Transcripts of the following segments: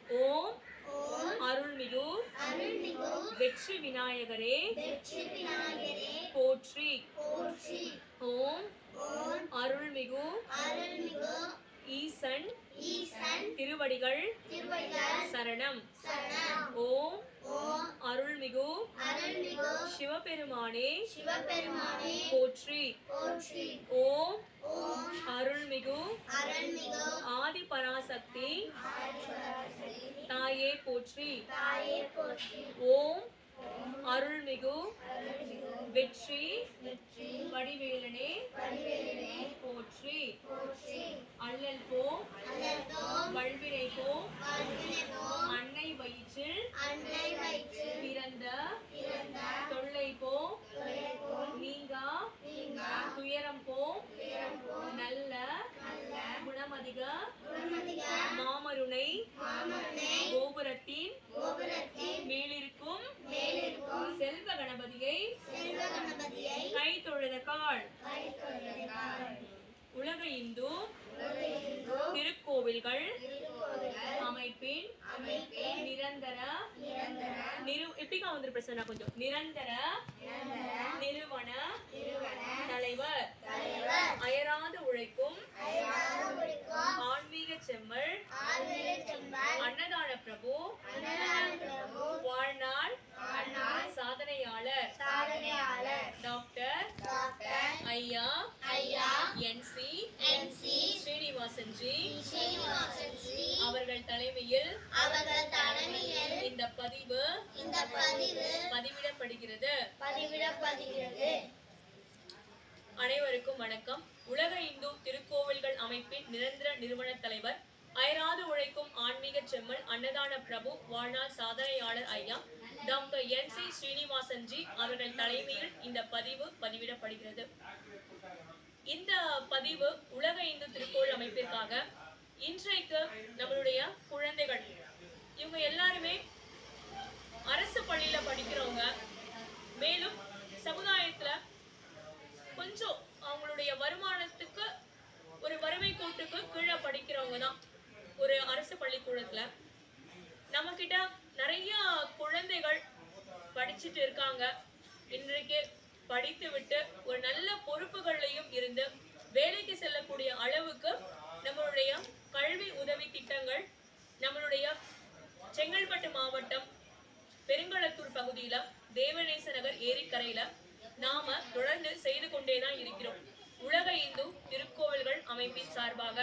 ஓம் ஓம் அருள்மிகு அருள்மிகு வெற்றி விநாயகரே வெற்றி விநாயகரே போற்றி போற்றி ஓம் ஓம் அருள்மிகு அருள்மிகு ஈசன் ஈசன் திருவடிகள் திருவடிகள் சரணம் சரணம் ஓம் ஓம் அருள்மிகு அருள்மிகு சிவபெருமானே சிவபெருமானே போற்றி போற்றி ஓம் ஓம் அருள்மிகு அருள்மிகு ஆதி பராசக்தி தாயே போற்றி தாயே போற்றி ஓம் அருள்மிகு வெற்றி வெற்றி வடிவேலனே வடிவேலனே போற்றி போற்றி அல்லல் போ அல்லதோ வல்வினை போ வாழ்வினதோ அன்னை வயிற்றில் அன்னை வயிற்று பிறந்த பிறந்த தொல்லை போ தொலைபோ நீங்கா நீங்கா துயரம் போ துயரம்போ நல்ல நல்ல குணமதிக குணமதிக மாமருணை மாமனை கோபுரத்தின் கோபுரத்தின் மேலிருக்கும் மேலிருக்கும் செல்வ கணபதியை செல்வ கணபதியை கை தொழுத கால் கைத்தொழிலார் உலக இந்து உலகிலோ திருக்கோவில்கள் திருக்கோவில்கள் அமைப்பின் அமைப்பின் நிரந்தர நிரந்தர நிறு எப்படிக்கா வந்து பிரச்சனை கொஞ்சம் நிரந்தர நிரந்தர நிறுவன நிறுவன தலைவர் தலைவர் அயராது உழைக்கும் அயராத ஒழிக்கும் ஆன்மீக செம்மல் ஆழ்விலை செம்பால் அன்னதான பிரபு அன்னதான பிரபு வாழ்நாள் வாழ்நாள் சாதனையாளர் சாதனையாளர் டாக்டர் டாக்டர் ஐயா ஐயா N C N C Srinivasan ji Srinivasan Shri அவர்கள் தலைமையில் அவர்கள் தலைமையில் இந்த பதிவு இந்த பதிவு பதிவிடப்படுகிறது பதிவிடப்படுகிறது அனைவருக்கும் வணக்கம் உலக இந்து திருக்கோவில்கள் அமைப்பின் நிரந்தர நிறுவன தலைவர் அயராது உழைக்கும் ஆன்மீக செம்மல் அன்னதான பிரபு வாழ்நாள் சாதனையாளர் ஐயா doctor N C Srinivasan ji அவர்கள் தலைமையில் இந்த பதிவு பதிவிடப்படுகிறது இந்த பதிவு உலக இந்து திருக்கோள் அமைப்பிற்காக இன்றைக்கு நம்மளுடைய குழந்தைகள் இவங்க எல்லாருமே அரசு பள்ளியில படிக்கிறவங்க மேலும் சமுதாயத்துல கொஞ்சம் அவங்களுடைய வருமானத்துக்கு ஒரு வறுமை கோட்டுக்கு கீழே படிக்கிறவங்க தான் ஒரு அரசு பள்ளிக்கூடத்துல நம்ம கிட்ட நிறைய குழந்தைகள் படிச்சுட்டு இருக்காங்க இன்றைக்கு படித்து விட்டு ஒரு நல்ல பொறுப்புகள்லையும் இருந்து வேலைக்கு செல்லக்கூடிய அளவுக்கு நம்மளுடைய கல்வி உதவி திட்டங்கள் நம்மளுடைய செங்கல்பட்டு மாவட்டம் பெருங்களத்தூர் பகுதியில தேவநேச நகர் ஏரிக்கரையில நாம தொடர்ந்து செய்து கொண்டே தான் இருக்கிறோம் உலக இந்து திருக்கோவில்கள் அமைப்பின் சார்பாக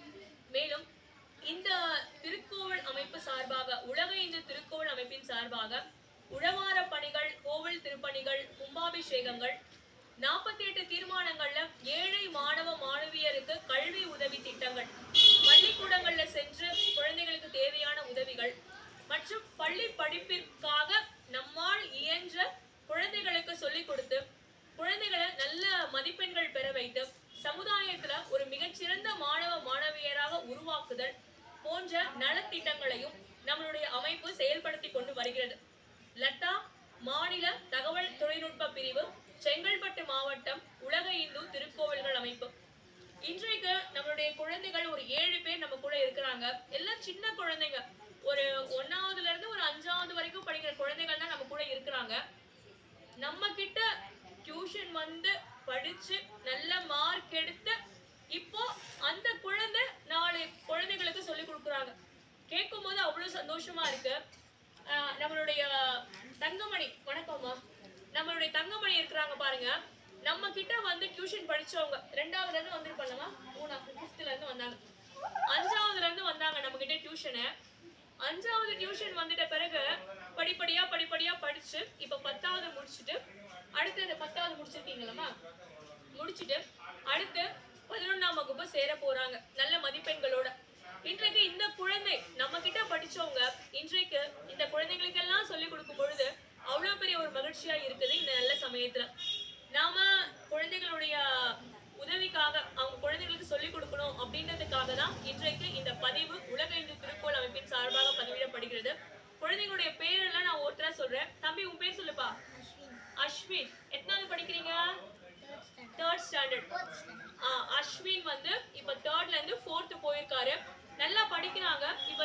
மேலும் இந்த திருக்கோவில் அமைப்பு சார்பாக உலக இந்து திருக்கோவில் அமைப்பின் சார்பாக உழவார பணிகள் கோவில் திருப்பணிகள் கும்பாபிஷேகங்கள் நாற்பத்தி எட்டு தீர்மானங்கள்ல ஏழை மாணவ மாணவியருக்கு கல்வி உதவி திட்டங்கள் பள்ளிக்கூடங்கள்ல சென்று குழந்தைகளுக்கு தேவையான உதவிகள் மற்றும் பள்ளி படிப்பிற்காக நம்மால் இயன்ற குழந்தைகளுக்கு சொல்லிக் கொடுத்து குழந்தைகளை நல்ல மதிப்பெண்கள் பெற வைத்து சமுதாயத்துல ஒரு மிகச்சிறந்த மாணவ மாணவியராக உருவாக்குதல் போன்ற நலத்திட்டங்களையும் நம்மளுடைய அமைப்பு செயல்படுத்தி கொண்டு வருகிறது லதா மாநில தகவல் தொழில்நுட்ப பிரிவு செங்கல்பட்டு மாவட்டம் உலக இந்து திருக்கோவில்கள் அமைப்பு இன்றைக்கு நம்மளுடைய குழந்தைகள் ஒரு ஏழு பேர் நம்ம கூட இருக்கிறாங்க எல்லாம் சின்ன குழந்தைங்க ஒரு ஒன்னாவதுல இருந்து ஒரு அஞ்சாவது வரைக்கும் படிக்கிற குழந்தைகள் தான் நம்ம கூட இருக்கிறாங்க நம்ம கிட்ட டியூஷன் வந்து படிச்சு நல்ல மார்க் எடுத்து இப்போ அந்த குழந்தை நாலு குழந்தைகளுக்கு சொல்லி கொடுக்குறாங்க கேட்கும் போது அவ்வளவு சந்தோஷமா இருக்கு ஆஹ் நம்மளுடைய தங்கமணி வணக்கம்மா நம்மளுடைய தங்கமணி இருக்கிறாங்க பாருங்க நம்ம கிட்ட வந்து டியூஷன் படிச்சவங்க ரெண்டாவதுல இருந்து வந்திருப்பாங்கம்மா மூணாவது ஃபிஃப்த்ல இருந்து வந்தாங்க அஞ்சாவதுல இருந்து வந்தாங்க நம்ம கிட்ட டியூஷனு அஞ்சாவது டியூஷன் வந்துட்ட பிறகு படிப்படியா படிப்படியா படிச்சு இப்ப பத்தாவது முடிச்சுட்டு அடுத்து இந்த பத்தாவது முடிச்சிருக்கீங்களா முடிச்சுட்டு அடுத்து பதினொன்னாம் வகுப்பு சேர போறாங்க நல்ல மதிப்பெண்களோட இன்றைக்கு இந்த குழந்தை நம்ம கிட்ட படிச்சவங்க இன்றைக்கு இந்த குழந்தைகளுக்கெல்லாம் சொல்லி கொடுக்கும் பொழுது அவ்வளவு பெரிய ஒரு மகிழ்ச்சியா இருக்குது இந்த நல்ல சமயத்துல நாம குழந்தைகளுடைய உதவிக்காக அவங்க குழந்தைகளுக்கு சொல்லிக் கொடுக்கணும் அப்படின்றதுக்காக தான் இன்றைக்கு இந்த பதிவு உலக இந்து திருக்கோள் அமைப்பின் சார்பாக பதிவிடப்படுகிறது குழந்தைங்களுடைய பேரெல்லாம் நான் ஒருத்தரா சொல்றேன் தம்பி உன் பேர் சொல்லுப்பா அஸ்வின் எத்தனாவது படிக்கிறீங்க தேர்ட் ஸ்டாண்டர்ட் அஸ்வின் வந்து இப்ப தேர்ட்ல இருந்து ஃபோர்த் போயிருக்காரு நல்லா படிக்கிறாங்க இப்ப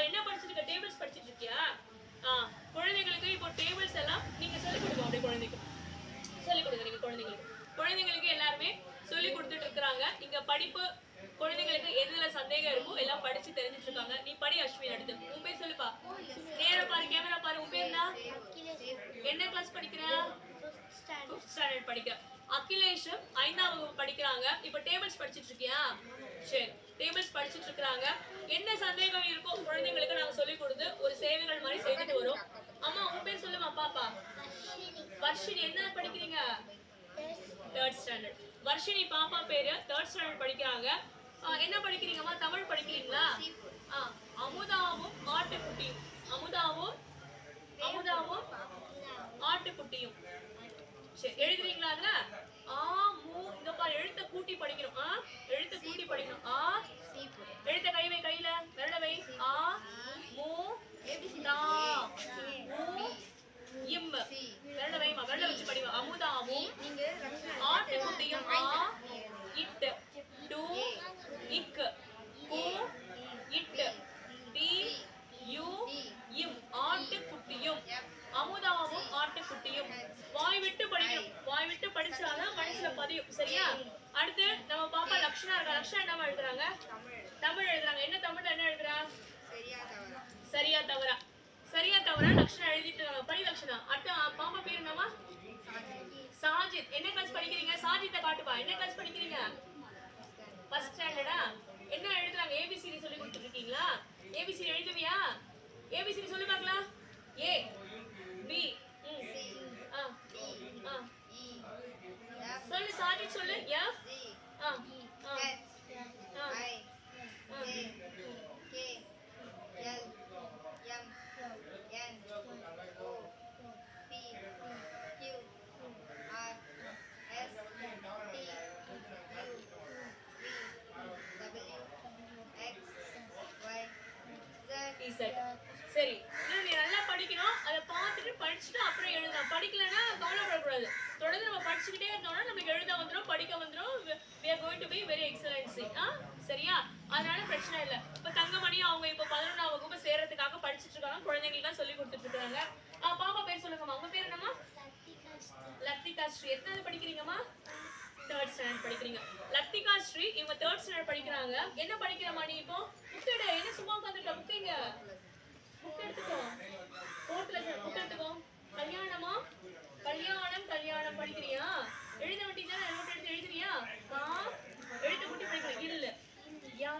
படிச்சிட்டு இருக்க டேபிள்ஸ் படிச்சிட்டு இருக்கியா ஆ குழந்தைங்களுக்கு இப்போ டேபிள்ஸ் எல்லாம் நீங்க சொல்லிக் கொடுங்க அப்படியே குழந்தைக்கு சொல்லிக் கொடுங்க நீங்க குழந்தைங்களுக்கு குழந்தைங்களுக்கு எல்லாருமே சொல்லி கொடுத்துட்டு இருக்காங்க இங்க படிப்பு குழந்தைங்களுக்கு எதுல சந்தேகம் இருக்கோ எல்லாம் படிச்சு தெரிஞ்சுட்டு இருக்காங்க நீ படி அஸ்வின் அடுத்து உன் பேர் சொல்லுப்பா நேரா பாரு கேமரா பாரு உன் பேர் என்ன என்ன கிளாஸ் படிக்கிற ஃபிஃப்த் ஸ்டாண்டர்ட் படிக்கிற அகிலேஷ் ஐந்தாம் வகுப்பு படிக்கிறாங்க இப்போ டேபிள்ஸ் படிச்சிட்டு இருக்கியா சரி டேபிள்ஸ் படிச்சிட்டு இருக்காங்க என்ன சந்தேகம் இருக்கோ குழந்தைங்களுக்கு நாங்க சொல்லி கொடுத்து ஒரு சேவைகள் மாதிரி செய்துட்டு வரோம் அம்மா உன் பேர் சொல்லுமா பாப்பா வர்ஷினி என்ன படிக்கிறீங்க தேர்ட் ஸ்டாண்டர்ட் வர்ஷினி பாப்பா பேரு தேர்ட் ஸ்டாண்டர்ட் படிக்கிறாங்க ஆ, என்ன படிக்கிறீங்கம்மா தமிழ் படிக்கிறீங்களா ஆ, அமுதாவும் ஆட்டுக்குட்டியும் அமுதாவும் அமுதாவும் ஆட்டுக்குட்டியும் சரி எழுதுறீங்களா அதுல ஆ மூ இந்த பாரு எழுத்த கூட்டி படிக்கணும் ஆ எழுத்த கூட்டி படிக்கணும் ஆ எழுத்த கை வை கையில விரல வை ஆ மூ தா மூ இம் விரல வைமா விரல வச்சு படிவா அமுதாவும் ஆட்டுக்குட்டியும் ஆ இட்டு டு இக்கு கு இட்டு டி யு இம் ஆட்டுக்குட்டியும் அமுதாவும் ஆட்டுக்குட்டியும் வாய் விட்டு படிக்கணும் வாய் விட்டு படிச்சாதான் மனசுல பதியும் சரியா அடுத்து நம்ம பாப்பா லக்ஷனா இருக்கா லக்ஷனா என்ன எழுதுறாங்க தமிழ் எழுதுறாங்க என்ன தமிழ்ல என்ன எழுதுறா சரியா தவறா சரியா தவறா லக்ஷனா எழுதிட்டு இருக்காங்க படி லக்ஷனா அடுத்து அஹ், பாப்பா பேர் என்னமா சாஜித் என்ன கிளாஸ் படிக்கிறீங்க சாஜித்தை காட்டுப்பா என்ன கிளாஸ் படிக்கிறீங்க ஃபர்ஸ்ட் ஸ்டாண்டர்டா என்ன எழுதுறாங்க ஏபிசிடி சொல்லி கொடுத்துட்டு இருக்கீங்களா ஏபிசிடி எழுதுவியா ஏபிசிடி சொல்லி பார்க்கலாம் ஏ பி ஆ ஆ சொல்லு சாஜித் சொல்லு எஃப் ஆ ஆ ஆ ஆ இசட் சரி இன்னும் நீ நல்லா படிக்கணும் அதை பார்த்துட்டு படிச்சுட்டு அப்புறம் எழுதணும் படிக்கலைன்னா கவலைப்படக்கூடாது தொடர்ந்து நம்ம படிச்சுக்கிட்டே இருந்தோம்னா நமக்கு எழுத வந்துடும் படிக்க வந்துடும் we are going to be very excellency ஆ சரியா அதனால பிரச்சனை இல்லை இப்போ தங்கமணி அவங்க இப்போ பதினொன்றாம் வகுப்பு சேர்றதுக்காக படிச்சுட்டு இருக்காங்க குழந்தைங்களுக்குலாம் சொல்லி கொடுத்துட்டு இருக்காங்க ஆ பாப்பா பேர் சொல்லுங்கம்மா உங்க பேர் என்னம்மா லத்திகா ஸ்ரீ எத்தனாவது படிக்கிறீங்கம்மா தேர்ட் ஸ்டாண்டர்ட் படிக்கிறீங்க லத்திகா ஸ்ரீ இவங்க தேர்ட் ஸ்டாண்டர்ட் படிக்கிறாங்க என்ன படிக்கிறமா நீ இப்போ புக் எடு என்ன சும்மா உட்காந்துருக்க புக் எங்க புக் எடுத்துக்கோ ஃபோர்த்ல புக் எடுத்துக்கோ கல்யாணமா கல்யாணம் கல்யாணம் படிக்கிறியா எழுத வேண்டியதானே நோட் எடுத்து எழுதுறியா ஆ எழுத்து முட்டி படிக்கணும் இல்ல யா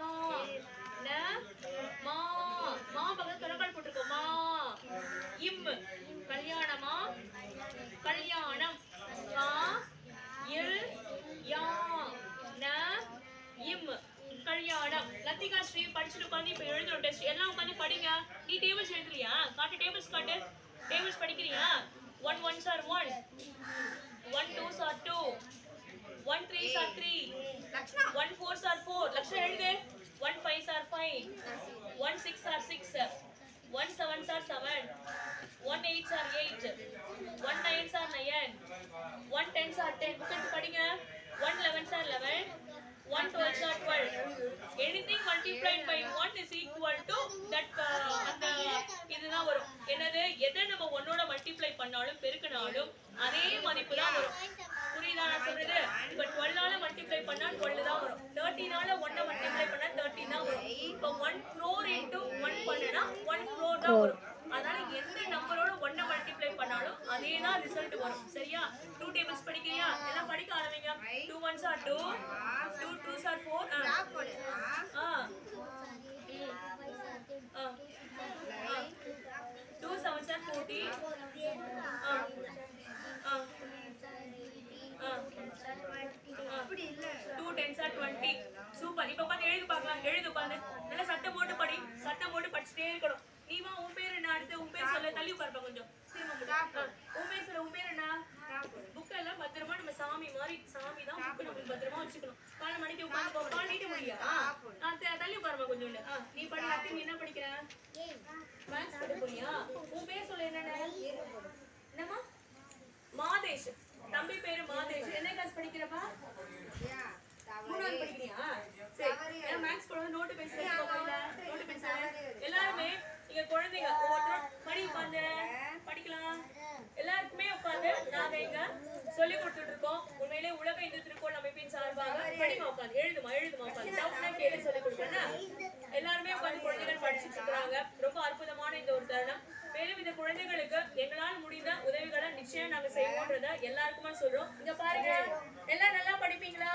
ந மா மா பக்கத்துல தொடக்கால் போட்டிருக்கோ மா இம் கல்யாணமா கல்யாணம் கா இல் யா ந இம் கல்யாணம் லத்திகா ஸ்ரீ படிச்சுட்டு உட்காந்து இப்போ எழுதுறோம் டெஸ்ட் எல்லாம் உட்காந்து படிங்க நீ டேபிள்ஸ் எழுதுறியா காட்டு டேபிள்ஸ் காட்டு டேபிள்ஸ் படிக்கிறியா one ones are one one twos are two one threes are three one fours are four லக்ஷம் எழுது one fives are five one six are six one sevens are seven one eights are eight one nines are nine one tens are ten book எடுத்து படிங்க one elevens are eleven one twelves are twelve anything multiplied by one is equal to that அந்த இதுதான் வரும் என்னது எதை நம்ம ஒன்னோட multiply பண்ணாலும் பெருக்கினாலும் அதே மதிப்பு தான் வரும் புரியுதா நான் சொல்றது இப்ப டுவெல்லால மல்டிப்ளை பண்ணா டுவெல் தான் வரும் தேர்ட்டினால ஒன்னை மல்டிப்ளை பண்ணா தேர்ட்டின் தான் வரும் இப்போ ஒன் க்ரோர் இன்டூ ஒன் பண்ணுனா ஒன் க்ரோர் தான் வரும் அதனால எந்த நம்பரோட ஒன்னை மல்டிப்ளை பண்ணாலும் அதே தான் ரிசல்ட் வரும் சரியா டூ டேபிள்ஸ் படிக்கிறியா எல்லாம் படிக்க ஆரம்பிங்க two ones are two two twos are four ah two sevens are forty ah ah ah two tens are twenty super இப்போ உட்காந்து எழுதி பார்க்கலாம் எழுதி உட்காந்து நல்லா சட்டை போட்டு படி சட்டை போட்டு படிச்சுட்டே இருக்கணும் நீ வா உன் பேர் என்ன அடுத்து உன் பேர் சொல்ல தள்ளி உட்காருப்பா கொஞ்சம் திரும்ப முடி. ஆ, உன் பேர் சொல்ல உன் பேர் என்ன புக் எல்லாம் பத்திரமா நம்ம சாமி மாதிரி சாமி தான் புக் நம்ம பத்திரமா வச்சுக்கணும் காலை மணிக்கு உட்காந்து கால் நீட்ட முடியா ஆ, த- தள்ளி உட்காருமா கொஞ்சம் ஆ நீ படி அடுத்து நீ என்ன படிக்கிற மேத்ஸ் படிக்க போறியா உன் பேர் சொல்ல என்னென்ன என்னம்மா மாதேஷ் தம்பி பேரு மாதேஷ் என்ன கிளாஸ் படிக்கிறப்பா மூணாவது படிக்கிறியா சரி ஏன்னா மேக்ஸ் போடுறது நோட்டு பென்சில் எடுத்துக்கோங்க நோட்டு பென்சில் எல்லாருமே இங்க உட்கார்ந்து நாங்க இங்க சொல்லி கொடுத்துட்டு இருக்கோம் உண்மையிலே உலக இந்து திருக்கோள் அமைப்பின் சார்பாக படிமா உட்காந்து எழுதுமா எழுதுமா உட்காந்து டவுட்னா கேள்வி சொல்லி கொடுக்கணும் எல்லாருமே உட்காந்து குழந்தைகள் படிச்சுட்டு இருக்காங்க ரொம்ப அற்புதமான இந்த ஒரு தருணம் மேலும் இந்த குழந்தைகளுக்கு எங்களால் முடிந்த உதவிகளை நிச்சயம் நாங்க செய்வோன்றத எல்லாருக்குமே சொல்றோம் இங்க பாருங்க எல்லாம் நல்லா படிப்பீங்களா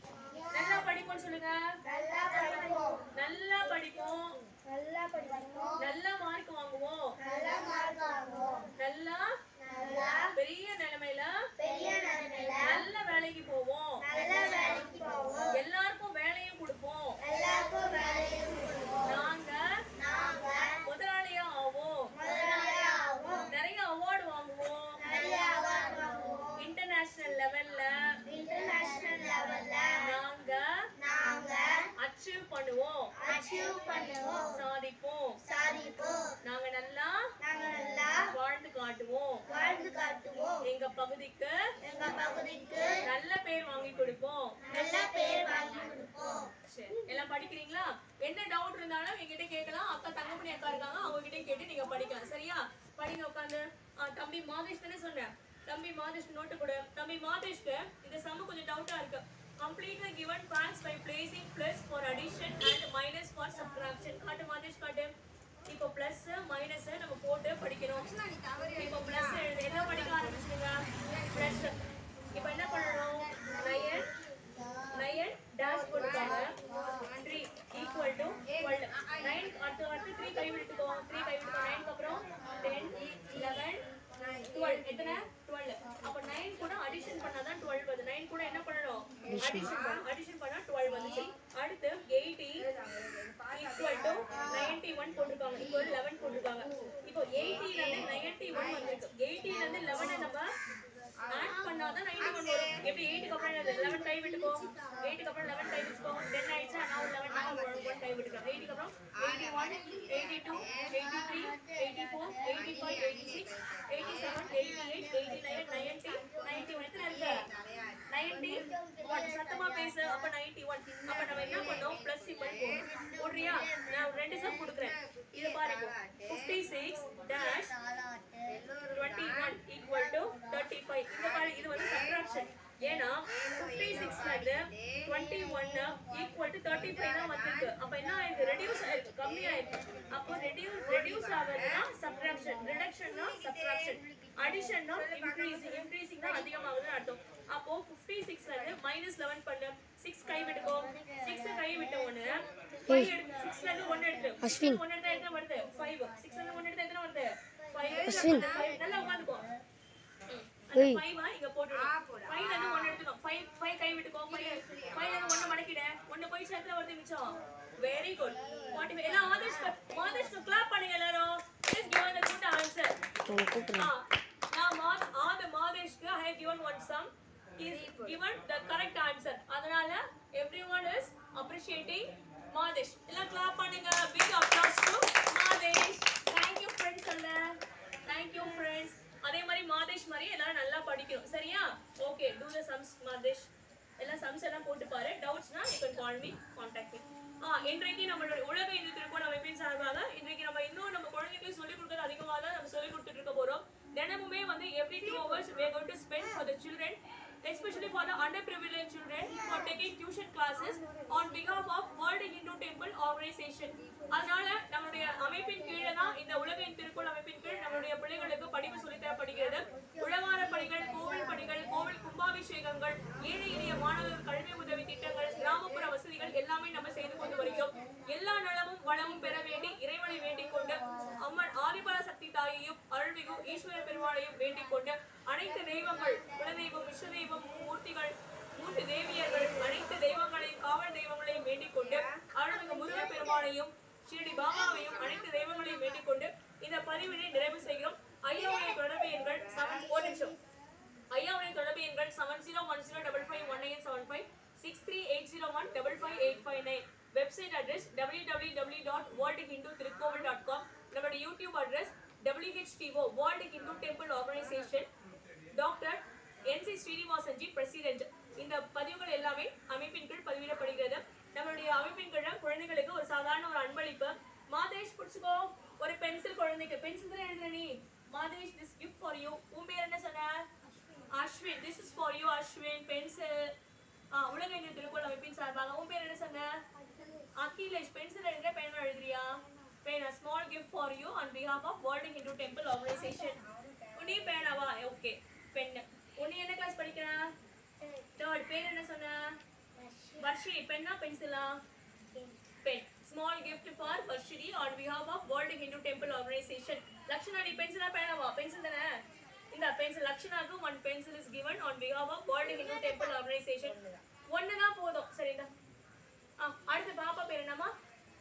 நல்லா படிப்போம்னு சொல்லுங்க நல்லா படிப்போம் நல்லா படிப்போம் நல்லா படிப்போம் நல்ல மார்க் வாங்குவோம் நல்லா மார்க் வாங்குவோம் நல்லா நல்லா பெரிய நிலைமையில பெரிய நிலைமையில நல்ல வேலைக்கு போவோம் நல்ல வேலைக்கு போவோம் எல்லாருக்கும் வேலையும் கொடுப்போம் எல்லாருக்கும் வேலையும் கொடுப்போம் நாங்க நாங்க முதலாளியா ஆவோம் முதலாளியாகவும் நிறைய அவார்டு வாங்குவோம் நிறைய அவார்ட் வாங்குவோம் இன்டர்நேஷனல் லெவல்ல இன்டர்நேஷனல் லெவல்ல நாங்க நாங்க அச்சீவ் பண்ணுவோம் அச்சீவ் பண்ணுவோம் சாதிப்போம் சாதிப்போம் நாங்க நல்லா நாங்க நல்லா வாழ்ந்து காட்டுவோம் வாழ்ந்து காட்டுவோம் எங்க பகுதிக்கு எங்க பகுதிக்கு நல்ல பேர் வாங்கி கொடுப்போம் நல்ல பேர் வாங்கி கொடுப்போம் சரி எல்லாம் படிக்கிறீங்களா என்ன டவுட் இருந்தாலும் என்கிட்ட கேட்கலாம் அக்கா தங்கமணி அக்கா இருக்காங்க அவங்க கிட்ட கேட்டு நீங்க படிக்கலாம் சரியா படிங்க உட்காந்து தம்பி மாதேஷ் தானே சொன்னேன் தம்பி மாதேஷ் நோட்டு கொடு தம்பி மாதேஷ்க்கு இந்த சம்மு கொஞ்சம் டவுட்டா இருக்கு complete the given facts by placing plus for addition and minus for subtraction காட்டு மாதேஷ் காட்டு இப்போ பிளஸ் மைனஸ் நம்ம போட்டு படிக்கணும் இப்போ பிளஸ் என்ன படிக்க ஆரம்பிச்சிடுங்க பிளஸ் இப்போ என்ன பண்ணணும் நயன் நயன் டேஷ் போட்டுக்காங்க three equal to twelve nine அடுத்து அடுத்து த்ரீ கை விட்டுக்கோ த்ரீ கை விட்டுக்கோ நைனுக்கு அப்புறம் டென் லெவன் டுவெல் எத்தனை டுவெல் அப்போ நைன் கூட அடிஷன் பண்ணாதான் டுவெல் வருது நைன் கூட என்ன பண்ணணும் அடிஷன் பண்ணணும் அடிஷன் பண்ணா டுவெல் வந்துச்சு அடுத்து eighty equal to ninety one போட்டிருக்காங்க இப்போ லெவன் போட்டிருக்காங்க இப்போ எயிட்டில இருந்து நைன்டி ஒன் வந்திருக்கு எயிட்டில இருந்து லெவனை நம்ம ஆட் பண்ணாதான் நைன்டி ஒன் வரும் எப்படி எயிட்டுக்கு அப்புறம் என்னது லெவன் கை விட்டுக்கோ எயிட்டுக்கு அப்புறம் லெவன் கை விட்டுக்கோ டென் ஆயிடுச்சா நான் லெவன் நான் ஒன் கை விட்டுக்கோ எயிட்டுக்கு அப்புறம் eighty one eighty two eighty three eighty four eighty five eighty six eighty seven eighty eight eighty nine ninety ninety one எத்தனை இருக்கு நைன்டி ஒன் சத்தமா பேசு அப்ப நைன்டி ஒன் அப்ப நம்ம என்ன பண்ணோம் பிளஸ் சிம்பிள் போடணும் போடுறியா நான் ஒரு ரெண்டு சம் கொடுக்குறேன் இது பாருங்க fifty six dash twenty one equal to thirty five இந்த பாரு இது வந்து சப்ட்ராக்ஷன் ஏன்னா ஃபிஃப்டி சிக்ஸ்ல இருந்து twenty one equal to thirty five தான் வந்திருக்கு அப்ப என்ன ஆயிருக்கு ரெடியூஸ் ஆயிருக்கு கம்மி ஆயிருக்கு அப்போ ரெடியூஸ் ரெடியூஸ் ஆகுதுன்னா சப்ட்ராக்ஷன் ரிடக்ஷன்னா சப்ட்ராக்ஷன் அடிஷன்னா இன்க்ரீசிங் இன்க்ரீசிங்னா அதிகமாகுதுன்னு அர்த்தம் அப்போ ஃபிஃப்டி சிக்ஸ்ல இருந்து மைனஸ் லெவன் பண்ணு சிக்ஸ் கை விட்டுக்கோ சிக்ஸ் கை விட்ட ஒன்று ஃபைவ் எடுத்து சிக்ஸ்ல இருந்து ஒன்று எடுத்து அஸ்வின். ஒன்று எடுத்தா எத்தனை வருது ஃபைவ் சிக்ஸ்ல இருந்து ஒன்று எடுத்தா எத்தனை வருது அஸ்வின். ஃபைவ் நல்லா உட்காந்துக்கோ ஏய். ஃபைவ் இங்க போட்டுடும் ஃபைவ்ல இருந்து ஒன்று எடுத்துக்கோ ஃபைவ் ஃபைவ் கை விட்டுக்கோ ஃபைவ் ஃபைவ்ல இருந்து ஒன்று மடக்கிட ஒன்று போய் சேர்த்துல வருது மிச்சம் வெரி குட் ஃபார்ட்டி ஃபைவ் எல்லாம் ஆதர்ஷ் ஆதர்ஷ் கிளாப் பண்ணுங்க எல்லாரும் please give the good answer அவங்க கூப்பிடுறேன் now Math, all the Madeshku I have given one sum is given the correct answer. அதனால everyone is appreciating Madesh. எல்லாம் clap பண்ணுங்க. Big applause to Madesh. Thank you friends சொல்ல. Thank you friends. அதே மாதிரி மாதேஷ் மாதிரி எல்லாரும் நல்லா படிக்கணும் சரியா okay do the sums Mathesh எல்லாம் சம்ஸ் எல்லாம் போட்டு பாரு டவுட்ஸ்னா you can call me contact me ah இன்றைக்கு நம்மளோட உலக இந்து திருக்கோள் அமைப்பின் சார்பாக இன்றைக்கு நம்ம இன்னும் நம்ம குழந்தைங்களுக்கு சொல்லிக் கொடுக்கறது அதிகமாக தான் நம்ம சொல்லிக் கொடுத்துட்டு இருக்க போறோம் தினமுமே வந்து every two hours we are going to spend for the children especially for the underprivileged children for taking tuition classes on behalf of World Hindu Temple Organization அதனால நம்மளுடைய அமைப்பின் கீழே தான் இந்த உலகின் திருக்குள் அமைப்பின் கீழ் நம்மளுடைய பிள்ளைகளுக்கு படிப்பு சொல்லித் தரப்படுகிறது உழவார பணிகள் கோவில் பணிகள் கோவில் கும்பாபிஷேகங்கள் ஏழை எளிய மாணவர்கள் கல்வி உதவி திட்டங்கள் கிராமப்புற வசதிகள் எல்லாமே நம்ம செய்து கொண்டு வருகிறோம் எல்லா நலமும் வளமும் பெற வேண்டி இறைவனை வேண்டிக் கொண்டு அம்மன் ஆதிபர சக்தி தாயையும் அருள்மிகு ஈஸ்வர பெருமாளையும் வேண்டிக் கொண்டு அனைத்து தெய்வங்கள் குலதெய்வம் இஷ்ட தெய்வம் மூர்த்திகள் மூன்று தேவியர்கள் அனைத்து தெய்வங்களையும் காவல் தெய்வங்களையும் வேண்டிக் கொண்டு அருள்மிகு முருக பெருமாளையும் ஷிரடி பாபாவையும் அனைத்து தெய்வங்களையும் வேண்டிக் கொண்டு இந்த பதிவினை நிறைவு செய்கிறோம் ஐயாவுடைய தொடர்பு எண்கள் செவன் ஒரு நிமிஷம் ஐயாவுடைய தொடர்பு எண்கள் seven zero one zero double five one nine seven five six three eight zero one double five eight five nine website address W W W dot world Hindu திருக்கோவில் டாட் காம் நம்மளுடைய YouTube address WHTO world Hindu temple organisation doctor N C Srinivasanji president இந்த பதிவுகள் எல்லாமே அமைப்பின் கீழ் பதிவிடப்படுகிறது நம்மளுடைய அமைப்பின் கீழ் குழந்தைகளுக்கு ஒரு சாதாரண ஒரு அன்பளிப்பு மாதேஷ் பிடிச்சுக்கோ ஒரு பென்சில் குழந்தைக்கு பென்சில் தான் எழுதுற நீ Mathesh this gift for you உன் பேர் என்ன சொன்ன Ashwin this is for you Ashwin pencil உலக இந்திய திருக்குறள் அமைப்பின் சார்பாக உன் பேர் என்ன சொன்ன அகிலேஷ் பென்சில் எழுதுற பேனா எழுதுறியா பேனா small gift for you on behalf of world Hindu temple organisation உன்னையும் பேனாவா ஓகே பென் உன்னை என்ன கிளாஸ் படிக்கிற தேர்ட் பேர் என்ன சொன்ன வர்ஷினி பென்னா பென்சிலா pen small gift for Varshini on behalf of world Hindu temple organisation Lakshana நீ பென்சிலா பேனாவா பென்சில் தானே இந்த பென்சில் லக்ஷனாக்கு one pencil is given on behalf of world Hindu temple organisation ஒன்று தான் போதும் சரிங்களா ஆ அடுத்து பாப்பா பேர் என்னம்மா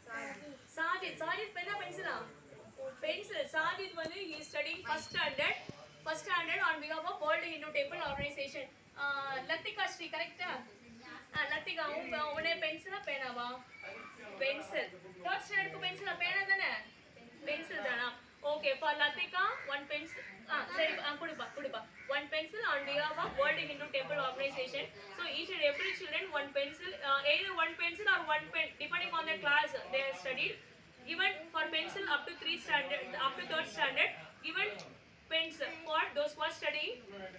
சாஜித் சாஜித் பென்னா பென்சிலா பென்சில் சாஜித் வந்து he is studying first standard first standard on behalf of world hindu temple organization uh, Lathika Sri கரெக்டா லத்திகா உங்க உன்னை பென்சிலா பேனாவா பென்சில் தேர்ட் ஸ்டாண்டர்டுக்கு பென்சிலா பேனா தானே பென்சில் தானா okay for Lathika one pencil ஆ சரி ஆ கொடுப்பா கொடுப்பா one pencil on behalf of world Hindu temple organisation so each and every children one pencil either one pencil or one pen depending on the class they are studied given for pencil up to 3 standard up to 3rd standard given pencil for those who are studying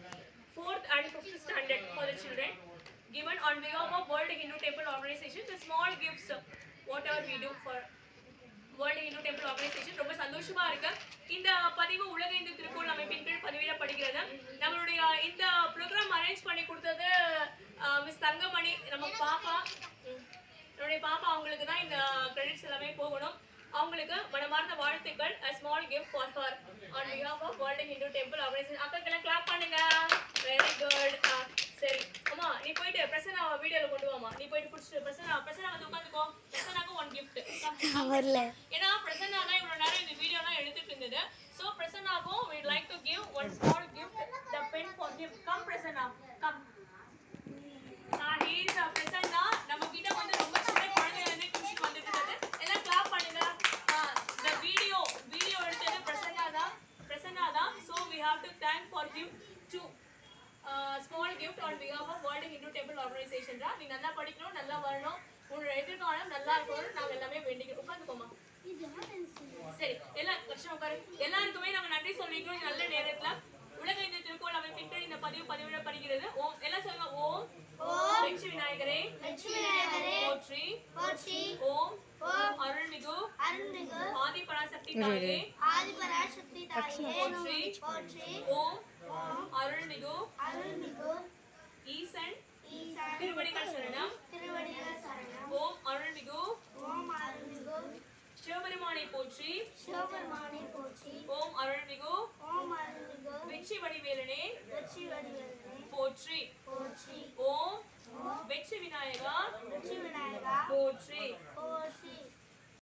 4th and 5th standard for the children given on behalf of world hindu temple organization the small gifts whatever we do for world Hindu temple organisation ரொம்ப சந்தோஷமா இருக்கு இந்த பதிவு உலக இந்து திருக்குறள் அமைப்பின் கீழ் பதிவிடப்படுகிறது நம்மளுடைய இந்த ப்ரோக்ராம் அரேஞ்ச் பண்ணி கொடுத்தது மிஸ் தங்கமணி நம்ம பாப்பா ம், என்னுடைய பாப்பா அவங்களுக்கு தான் இந்த கிரெடிட்ஸ் எல்லாமே போகணும் அவங்களுக்கு மனமார்ந்த வாழ்த்துக்கள் a small gift for her on behalf of world hindu temple organization அக்காக்கெல்லாம் கிளாப் பண்ணுங்க வெரி குட் சரி அம்மா நீ போயிட்டு பிரசன்னா வீடியோல கொண்டு வாமா நீ போயிட்டு பிடிச்சிட்டு பிரசன்னா பிரசன்னா வந்து உட்காந்துக்கோ பிரசன்னாக்கு ஒன் gift வரல ஏன்னா பிரசன்னா தான் இவ்வளவு நேரம் இந்த வீடியோலாம் எடுத்துட்டு இருந்தது சோ பிரசன்னாக்கும் we like to give one small gift the pen for him come Prasanna come ah he is a Prasanna நம்ம கிட்ட வந்து ரொம்ப சின்ன குழந்தையில இருந்து டியூஷன் வந்துட்டு இருந்தது எல்லாம் கிளாப் பண்ணுங்க ஆ the video வீடியோ எடுத்தது பிரசன்னா தான் பிரசன்னா தான் so we have to thank for him to small gift on பிகாஃப் of world Hindu temple organisation நீ நல்லா படிக்கணும் நல்லா வரணும் உன்னோட எதிர்காலம் நல்லா இருக்கணும்னு நாங்க எல்லாமே வேண்டிக்கிறோம் உட்காந்துக்கோமா சரி எல்லா வருஷம் உட்காரு எல்லாருக்குமே நாங்க நன்றி சொல்லிக்கிறோம் இந்த நல்ல நேரத்துல உலக இந்த திருக்கோள் அமைப்பின் கீழ் இந்த பதிவு பதிவிடப்படுகிறது ஓம் எல்லாம் சொல்லுங்க ஓம் ஓம் வெற்றி விநாயகரே வெற்றி விநாயகரே போற்றி போற்றி ஓம் ஓம் அருள்மிகு அருள்மிகு ஆதி பராசக்தி தாயே ஆதிபராசக்தி தாயே போற்றி போற்றி ஓம் ஓம் அருள்மிகு அருள்மிகு ஈசன் ஈசான் திருவடிகள் சரணம் திருவடிகள் சரணம் ஓம் அருள்மிகு ஓம் அருள்மிகு சிவபெருமானை போற்றி சிவபெருமானை போற்றி ஓம் அருள்மிகு ஓம் அருள்மிகு வெற்றி வடிவேலனே வெற்றி வடிவனே போற்றி போற்றி ஓம் வெற்றி விநாயகா வெற்றி விநாயகா போற்றி போற்றி